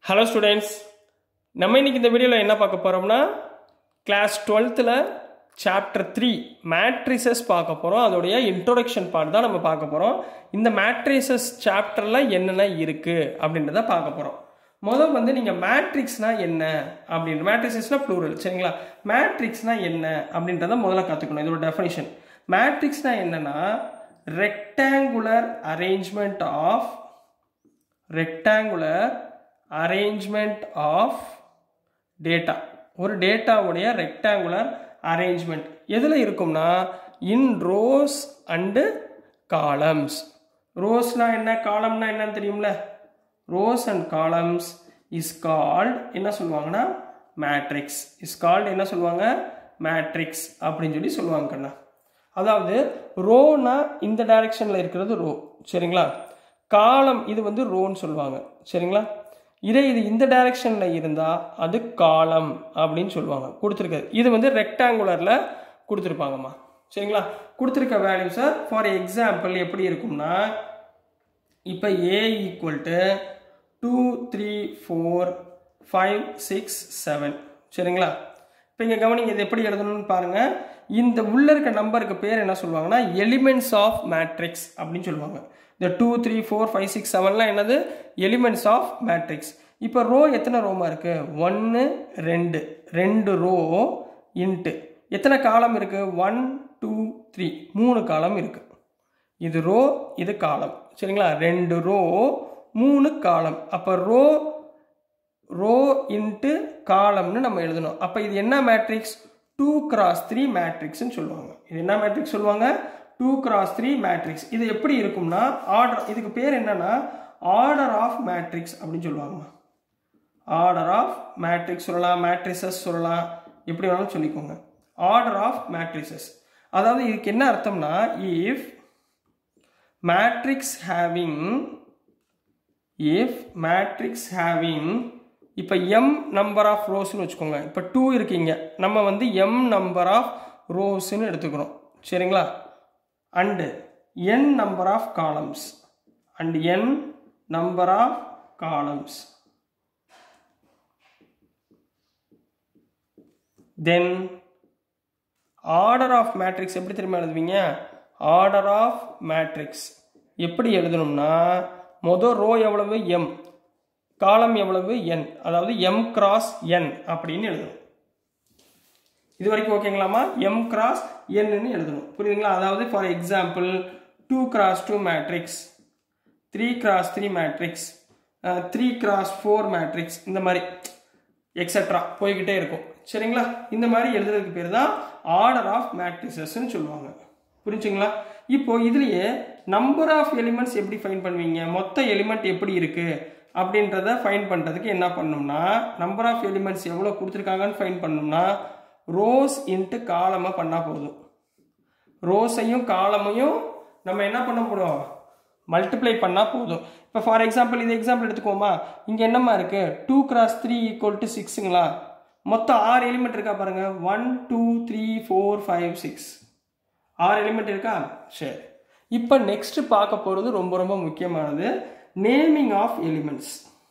hello students நம்ம இன்னைக்கு இந்த வீடியோவில் என்ன பார்க்க போகிறோம்னா கிளாஸ் டுவெல்த்தில் சாப்டர் த்ரீ மேட்ரிசஸ் பார்க்க போகிறோம் அதோடைய இன்ட்ரோடக்ஷன் பார்ட் தான் நம்ம பார்க்க போகிறோம் இந்த மேட்ரிசஸ் சாப்டரில் என்னென்ன இருக்குது அப்படின்றத பார்க்க போகிறோம் முதல் வந்து நீங்கள் மேட்ரிக்ஸ்னால் என்ன அப்படின்ற மேட்ரிசஸ்னால் ப்ளூரல் சரிங்களா மேட்ரிக்ஸ்னால் என்ன அப்படின்றத முதல்ல கற்றுக்கணும் இதோட டெஃபினிஷன் மேட்ரிக்ஸ்னால் என்னென்னா rectangular arrangement of rectangular arrangement of data ஒரு டேட்டாவுடைய ரெக்டாங்குலர் அரேஞ்ச்மெண்ட் எதில் இருக்கும்னா இன் ரோஸ் அண்டு காலம்ஸ் ரோஸ்னா என்ன காலம்னா என்னன்னு தெரியும்ல rows and columns is called என்ன சொல்லுவாங்கன்னா மேட்ரிக்ஸ் இஸ் கால்ட் என்ன சொல்லுவாங்க மேட்ரிக்ஸ் அப்படின்னு சொல்லி சொல்லுவாங்க கண்ணா அதாவது ரோனா இந்த டைரக்ஷனில் இருக்கிறது ரோ சரிங்களா காலம் இது வந்து ரோன்னு சொல்லுவாங்க சரிங்களா இதே இது இந்த டைரக்ஷனில் இருந்தால் அது காலம் அப்படின்னு சொல்லுவாங்க கொடுத்துருக்காது இது வந்து ரெக்டாங்குலரில் கொடுத்துருப்பாங்கம்மா சரிங்களா கொடுத்துருக்க வேல்யூஸை ஃபார் எக்ஸாம்பிள் எப்படி இருக்கும்னா இப்போ A equal to two three four five six seven சரிங்களா இப்போ இங்கே கவனிங்க இது எப்படி எழுதணும்னு பாருங்கள் இந்த உள்ள இருக்க நம்பருக்கு பேர் என்ன சொல்லுவாங்கன்னா எலிமெண்ட்ஸ் ஆஃப் மேட்ரிக்ஸ் அப்படின்னு சொல்லுவாங்க இந்த two three four five six செவன்லாம் என்னது எலிமெண்ட்ஸ் ஆஃப் மேட்ரிக்ஸ் இப்போ ரோ எத்தனை ரோமா இருக்குது ஒன்று ரெண்டு ரெண்டு ரோ இன்ட்டு எத்தனை காலம் இருக்குது ஒன் டூ த்ரீ மூணு காலம் இருக்குது இது ரோ இது காலம் சரிங்களா ரெண்டு ரோ மூணு காலம் அப்போ ரோ ரோ இன்ட்டு காலம்னு நம்ம எழுதணும் அப்போ இது என்ன மேட்ரிக்ஸ் டூ கிராஸ் த்ரீ மேட்ரிக்ஸ்னு சொல்லுவாங்க இது என்ன மேட்ரிக்ஸ் சொல்லுவாங்க டூ கிராஸ் த்ரீ மேட்ரிக்ஸ் இது எப்படி இருக்கும்னா ஆர்டர் இதுக்கு பேர் என்னன்னா ஆர்டர் ஆஃப் மேட்ரிக்ஸ் அப்படின்னு சொல்லுவாங்கம்மா ஆர்டர் ஆஃப் மேட்ரிக்ஸ் சொல்லலாம் மேட்ரிசஸ் சொல்லலாம் எப்படி வேணாலும் சொல்லிக்கோங்க ஆர்டர் ஆஃப் மேட்ரிசஸ் அதாவது இதுக்கு என்ன அர்த்தம்னா if matrix having if matrix having இப்போ எம் நம்பர் ஆஃப் ரோஸ்னு வச்சுக்கோங்க இப்போ டூ இருக்கீங்க நம்ம வந்து எம் நம்பர் ஆஃப் ரோஸ்ன்னு எடுத்துக்கிறோம் சரிங்களா and N number of columns and N number of columns then order of matrix எப்படி தெரியுமா எழுதுவீங்க ஆர்டர் ஆஃப் மேட்ரிக்ஸ் எப்படி எழுதணும்னா மொதல் ரோ எவ்வளவு எம் காலம் எவ்வளவு என் அதாவது எம் கிராஸ் என் அப்படின்னு எழுதணும் இது வரைக்கும் ஓகேங்களாமா எம் கிராஸ் என்னன்னு எழுதணும் புரியுதுங்களா அதாவது for example two cross two matrix three cross three matrix three cross four matrix இந்த மாதிரி எக்ஸட்ரா போய்கிட்டே இருக்கும் சரிங்களா இந்த மாதிரி எழுதுறதுக்கு பேர் தான் ஆர்டர் ஆஃப் மேட்ரிசஸ்ன்னு சொல்லுவாங்க புரிஞ்சுங்களா இப்போ இதுலயே நம்பர் ஆஃப் எலிமெண்ட்ஸ் எப்படி ஃபைன் பண்ணுவீங்க மொத்த எலிமெண்ட் எப்படி இருக்கு அப்படின்றத ஃபைன் பண்ணுறதுக்கு என்ன பண்ணணும்னா நம்பர் ஆஃப் எலிமெண்ட்ஸ் எவ்வளோ கொடுத்துருக்காங்கன்னு ஃபைன் பண்ணணும்னா ரோஸ் இன்ட்டு காலமாக பண்ணால் போதும் ரோஸையும் காலமையும் நம்ம என்ன பண்ண போகிறோம் மல்டிப்ளை பண்ணால் போதும் இப்போ ஃபார் எக்ஸாம்பிள் இது எக்ஸாம்பிள் எடுத்துக்கோமா இங்கே என்னம்மா இருக்குது two cross three equal to சிக்ஸுங்களா மொத்தம் ஆறு எலிமெண்ட் இருக்கா பாருங்கள் one two three four five six ஆறு எலிமெண்ட் இருக்கா சரி இப்போ நெக்ஸ்ட் பார்க்க போகிறது ரொம்ப ரொம்ப முக்கியமானது நேமிங் ஆஃப் எலிமெண்ட்ஸ்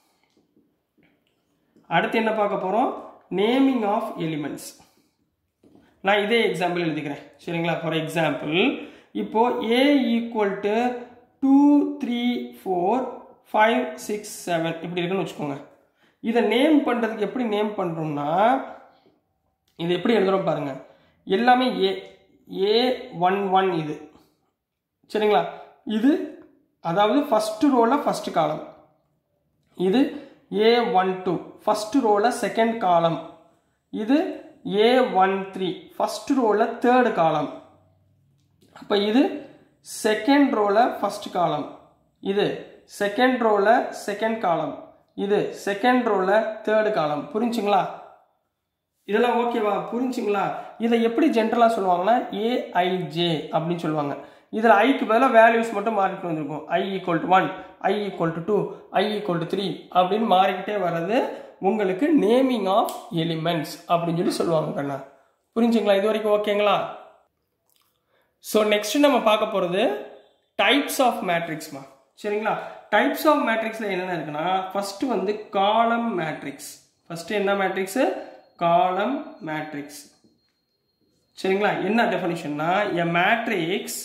அடுத்து என்ன பார்க்க போகிறோம் நேமிங் ஆஃப் எலிமெண்ட்ஸ் நான் இதே எக்ஸாம்பிள் எழுதிக்கிறேன் சரிங்களா ஃபார் எக்ஸாம்பிள் இப்போ A equal to two three four five six seven இப்படி இருக்குன்னு வச்சுக்கோங்க இதை நேம் பண்ணுறதுக்கு எப்படி நேம் பண்ணுறோம்னா இது எப்படி எழுதுகிறோம் பாருங்கள் எல்லாமே ஏ ஏ ஒன் ஒன் இது சரிங்களா இது அதாவது ஃபஸ்ட்டு ரோவில் ஃபஸ்ட்டு காலம் இது ஏ ஒன் டூ ஃபஸ்ட்டு ரோவில் செகண்ட் காலம் இது ஏ ஒன் த்ரீ ஃபஸ்ட்டு ரோவில் தேர்டு காலம் அப்போ இது செகண்ட் ரோவில் ஃபஸ்ட் காலம் இது செகண்ட் ரோவில் செகண்ட் காலம் இது செகண்ட் ரோவில் தேர்டு காலம் புரிஞ்சுங்களா இதெல்லாம் ஓகேவா புரிஞ்சுங்களா இதை எப்படி ஜென்ரலாக சொல்லுவாங்கன்னா ஏஐஜே அப்படின்னு சொல்லுவாங்க இதில் ஐக்கு பதிலாக வேல்யூஸ் மட்டும் மாறிட்டு வந்திருக்கும் I equal to one I equal to two I equal to three அப்படின்னு மாறிக்கிட்டே வர்றது உங்களுக்கு நேமிங் ஆஃப் எலிமெண்ட்ஸ் அப்படின்னு சொல்லி சொல்லுவாங்க கண்ணா புரிஞ்சுங்களா இது வரைக்கும் ஓகேங்களா ஸோ நெக்ஸ்ட் நம்ம பார்க்க போகிறது டைப்ஸ் ஆஃப் மேட்ரிக்ஸ்மா சரிங்களா டைப்ஸ் ஆஃப் மேட்ரிக்ஸில் என்னென்ன இருக்குன்னா ஃபஸ்ட்டு வந்து காலம் மேட்ரிக்ஸ் ஃபஸ்ட்டு என்ன மேட்ரிக்ஸு காலம் மேட்ரிக்ஸ் சரிங்களா என்ன டெஃபனிஷன்னா a matrix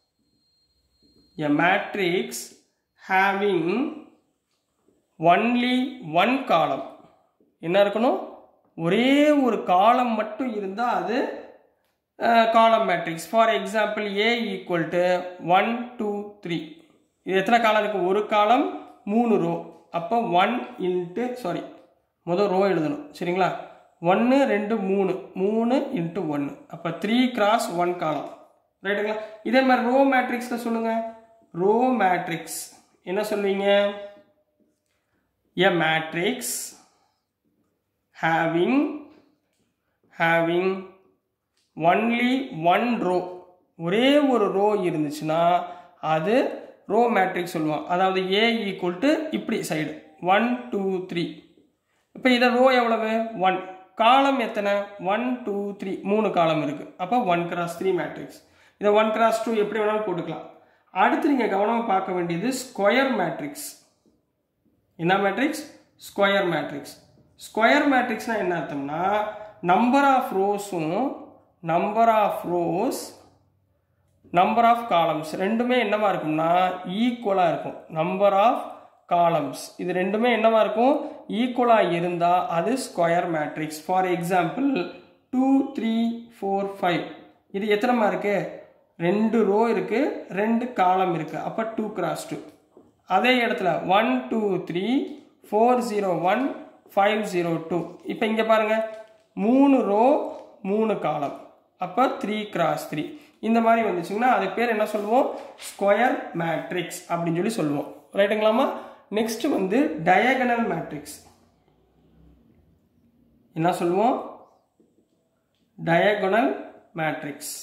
a matrix having only one column என்ன இருக்கணும் ஒரே ஒரு காலம் மட்டும் இருந்தால் அது column matrix for example A equal to one two three இது எத்தனை காலம் இருக்குது ஒரு காலம் மூணு ரோ அப்போ ஒன் இன்ட்டு சாரி முதல் ரோ எழுதணும் சரிங்களா ஒன்று ரெண்டு மூணு மூணு இன்ட்டு ஒன்று அப்போ த்ரீ கிராஸ் ஒன் காலம் ரைட்டுங்களா இதே மாதிரி ரோ மேட்ரிக்ஸில் சொல்லுங்கள் ரோ மேட்ரிக்ஸ் என்ன சொல்வீங்க a matrix having having only one row ஒரே ஒரு ரோ இருந்துச்சுன்னா அது ரோ மேட்ரிக்ஸ் சொல்லுவோம் அதாவது ஏ ஈக்குவல் டு இப்படி சைடு ஒன் டூ த்ரீ இப்போ இதை ரோ எவ்வளவு ஒன் காலம் எத்தனை ஒன் டூ த்ரீ மூணு காலம் இருக்குது அப்போ ஒன் கிராஸ் த்ரீ மேட்ரிக்ஸ் இதை ஒன் கிராஸ் டூ எப்படி வேணாலும் போட்டுக்கலாம் அடுத்து நீங்கள் கவனமாக பார்க்க வேண்டியது ஸ்கொயர் மேட்ரிக்ஸ் என்ன மேட்ரிக்ஸ் ஸ்கொயர் மேட்ரிக்ஸ் ஸ்கொயர் மேட்ரிக்ஸ்னால் என்ன அர்த்தம்னா நம்பர் ஆஃப் ரோஸும் number of rows number of columns ரெண்டுமே என்னவா இருக்கும்னா ஈக்குவலாக இருக்கும் நம்பர் ஆஃப் காலம்ஸ் இது ரெண்டுமே என்னவா இருக்கும் ஈக்குவலாக இருந்தால் அது square matrix for example two three four five இது எத்தனைமா இருக்கு ரெண்டு ரோ இருக்கு ரெண்டு காலம் இருக்கு அப்போ டூ கிராஸ் டூ அதே இடத்துல one two three four zero one five zero two இப்போ இங்கே பாருங்கள் மூணு ரோ மூணு காலம் அப்போ த்ரீ கிராஸ் த்ரீ இந்த மாதிரி வந்துச்சுங்கன்னா அதுக்கு பேர் என்ன சொல்லுவோம் ஸ்கொயர் மேட்ரிக்ஸ் அப்படின்னு சொல்லி சொல்லுவோம் ரைட்டுங்களாமா நெக்ஸ்ட் வந்து டயகனல் மேட்ரிக்ஸ் என்ன சொல்லுவோம் டயகனல் மேட்ரிக்ஸ்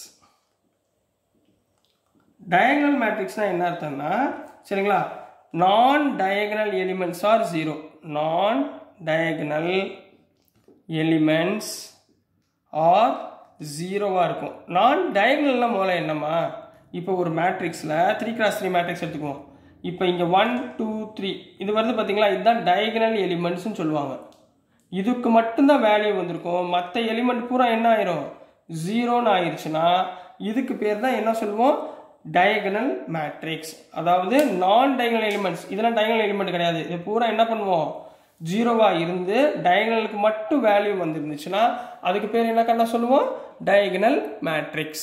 டயகனல் மேட்ரிக்ஸ்னா என்ன அர்த்தம்னா சரிங்களா non diagonal elements are zero non diagonal elements are ஜீரோவாக இருக்கும் நான் டயகனல்னால் முதல்ல என்னம்மா இப்போ ஒரு மேட்ரிக்ஸில் த்ரீ கிராஸ் த்ரீ மேட்ரிக்ஸ் எடுத்துக்குவோம் இப்போ இங்கே ஒன் டூ த்ரீ இது வருது பார்த்தீங்களா இதுதான் டயகனல் எலிமெண்ட்ஸ்னு சொல்லுவாங்க இதுக்கு மட்டும்தான் வேல்யூ வந்திருக்கும் மற்ற எலிமெண்ட் பூரா என்ன ஆயிரும் ஜீரோன்னு ஆயிடுச்சுன்னா இதுக்கு பேர் தான் என்ன சொல்லுவோம் டயகனல் மேட்ரிக்ஸ் அதாவது நான் டயகனல் எலிமெண்ட்ஸ் இதெல்லாம் டயகனல் எலிமெண்ட் கிடையாது இது பூரா என்ன பண்ணுவோம் ஜீரோவாக இருந்து டயகனலுக்கு மட்டும் வேல்யூ வந்துருந்துச்சுன்னா அதுக்கு பேர் என்ன கண்ணா சொல்லுவோம் டயகனல் மேட்ரிக்ஸ்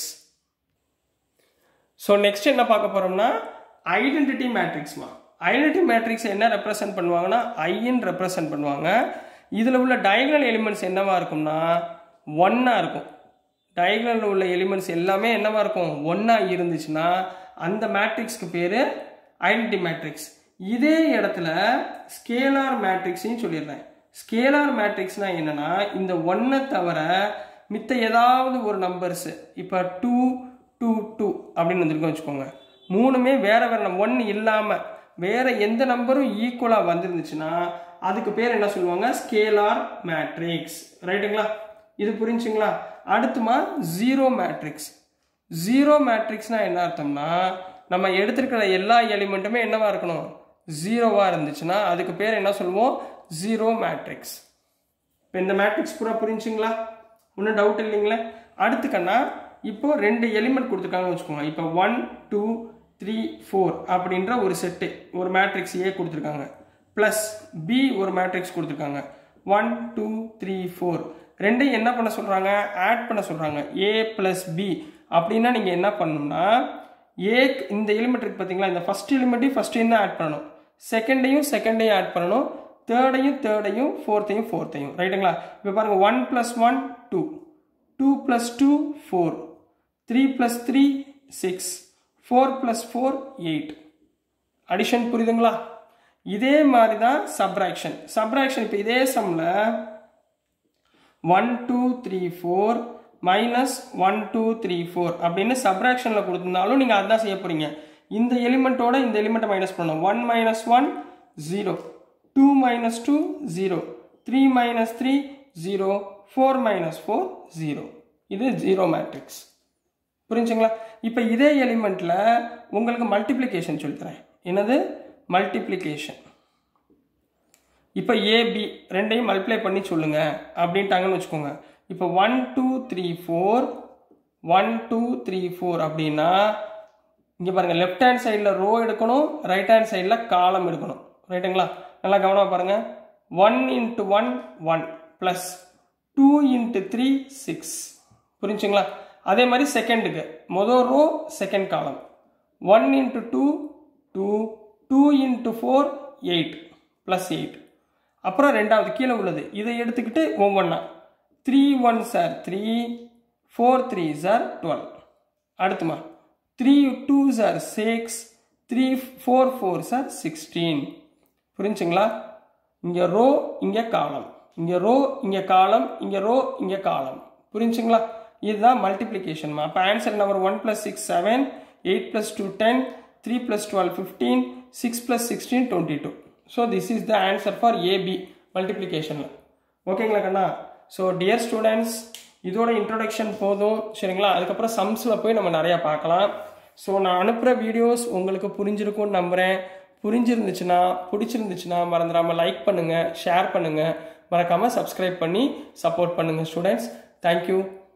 ஸோ நெக்ஸ்ட் என்ன பார்க்க போகிறோம்னா ஐடென்டிட்டி மேட்ரிக்ஸ்மா ஐடென்டிட்டி மேட்ரிக்ஸ் என்ன ரெப்ரசன்ட் பண்ணுவாங்கன்னா ஐன்னு ரெப்ரசன்ட் பண்ணுவாங்க இதில் உள்ள டயகனல் எலிமெண்ட்ஸ் என்னவா இருக்கும்னா ஒன்னாக இருக்கும் டயகனலில் உள்ள எலிமெண்ட்ஸ் எல்லாமே என்னவா இருக்கும் ஒன்றா இருந்துச்சுன்னா அந்த மேட்ரிக்ஸ்க்கு பேர் ஐடென்டி மேட்ரிக்ஸ் இதே இடத்துல ஸ்கேலார் மேட்ரிக்ஸையும் சொல்லிடுறேன் ஸ்கேலார் மேட்ரிக்ஸ்னா என்னன்னா இந்த ஒன்றை தவிர மித்த ஏதாவது ஒரு நம்பர்ஸ் இப்போ டூ டூ டூ அப்படின்னு வந்திருக்கோம் வச்சுக்கோங்க மூணுமே வேற வேற ஒன் இல்லாமல் வேற எந்த நம்பரும் ஈக்குவலாக வந்துருந்துச்சுன்னா அதுக்கு பேர் என்ன சொல்லுவாங்க ஸ்கேலார் மேட்ரிக்ஸ் ரைட்டுங்களா இது புரிஞ்சுங்களா அடுத்துமா ஜீரோ மேட்ரிக்ஸ் ஜீரோ மேட்ரிக்ஸ்னா என்ன அர்த்தம்னா நம்ம எடுத்திருக்கிற எல்லா எலிமெண்ட்டுமே என்னவா இருக்கணும் ஜீரோவாக இருந்துச்சுன்னா அதுக்கு பேர் என்ன சொல்லுவோம் ஜீரோ மேட்ரிக்ஸ் இப்போ இந்த மேட்ரிக்ஸ் பூரா புரிஞ்சுங்களா ஒன்றும் டவுட் இல்லைங்களா அடுத்து கண்ணா இப்போ ரெண்டு எலிமெண்ட் கொடுத்துருக்காங்கன்னு வச்சுக்கோங்க இப்போ ஒன் டூ த்ரீ ஃபோர் அப்படின்ற ஒரு செட்டு ஒரு மேட்ரிக்ஸ் ஏ கொடுத்துருக்காங்க ப்ளஸ் பி ஒரு மேட்ரிக்ஸ் கொடுத்துருக்காங்க ஒன் டூ த்ரீ ஃபோர் ரெண்டையும் என்ன பண்ண சொல்கிறாங்க ஆட் பண்ண சொல்கிறாங்க ஏ ப்ளஸ் பி அப்படின்னா நீங்கள் என்ன பண்ணணும்னா ஏ இந்த எலிமெண்ட் இருக்கு பார்த்தீங்களா இந்த ஃபஸ்ட் எலிமெண்ட்டையும் ஃபஸ்ட்டையும் தான் ஆட் பண்ணணும் செகண்டையும் செகண்டையும் ஆட் பண்ணணும் தேர்டையும் தேர்டையும் ஃபோர்த்தையும் ஃபோர்த்தையும் ரைட்டுங்களா இப்போ பாருங்கள் one plus one two two plus two four three plus three six four plus four eight addition புரியுதுங்களா இதே மாதிரி தான் சப்ராக்ஷன் சப்ராக்ஷன் இப்போ இதே சம்மில் one two three four minus one two three four அப்படின்னு சப்ராக்ஷனில் கொடுத்துருந்தாலும் நீங்கள் அதுதான் செய்ய போகிறீங்க இந்த எலிமெண்ட்டோட இந்த எலிமெண்ட்டை மைனஸ் பண்ணணும் one minus one zero two minus two zero three minus three zero four minus four zero இது ஜீரோ மேட்ரிக்ஸ் புரிஞ்சுங்களா இப்போ இதே எலிமெண்ட்டில் உங்களுக்கு மல்டிப்ளிகேஷன் சொல்லித்தரேன் என்னது மல்டிப்ளிகேஷன் இப்போ ஏபி ரெண்டையும் மல்டிப்ளை பண்ணி சொல்லுங்க அப்படின்ட்டாங்கன்னு வச்சுக்கோங்க இப்போ one two three four one two three four அப்படின்னா இங்கே பாருங்கள் லெஃப்ட் ஹேண்ட் சைடில் ரோ எடுக்கணும் ரைட் ஹேண்ட் சைடில் காலம் எடுக்கணும் ரைட்டுங்களா நல்லா கவனமாக பாருங்கள் one into one one plus two into three six புரிஞ்சுங்களா அதே மாதிரி செகண்டுக்கு மொதல் row second column one into two two two into four eight plus eight அப்புறம் ரெண்டாவது கீழே உள்ளது இதை எடுத்துக்கிட்டு ஒவ்வொன்றா three one are three four three sir twelve அடுத்துமா three two are six three four four are sixteen புரிஞ்சுங்களா இங்கே ரோ இங்கே காலம் இங்கே ரோ இங்கே காலம் இங்கே ரோ இங்கே காலம் புரிஞ்சுங்களா இதுதான் மல்டிப்ளிகேஷன்மா அப்போ answer number one plus six seven eight plus two ten three plus twelve fifteen six plus sixteen twenty two so this is the answer for AB மல்டிப்ளிகேஷனில் ஓகேங்களா கண்ணா ஸோ டியர் ஸ்டூடெண்ட்ஸ் இதோட இன்ட்ரொடக்ஷன் போதும் சரிங்களா அதுக்கப்புறம் சம்ஸில் போய் நம்ம நிறையா பார்க்கலாம் ஸோ நான் அனுப்புகிற வீடியோஸ் உங்களுக்கு புரிஞ்சிருக்கும்னு நம்புகிறேன் புரிஞ்சிருந்துச்சுன்னா பிடிச்சிருந்துச்சுன்னா மறந்துடாமல் லைக் பண்ணுங்கள் ஷேர் பண்ணுங்கள் மறக்காமல் சப்ஸ்கிரைப் பண்ணி சப்போர்ட் பண்ணுங்கள் ஸ்டூடெண்ட்ஸ் தேங்க்யூ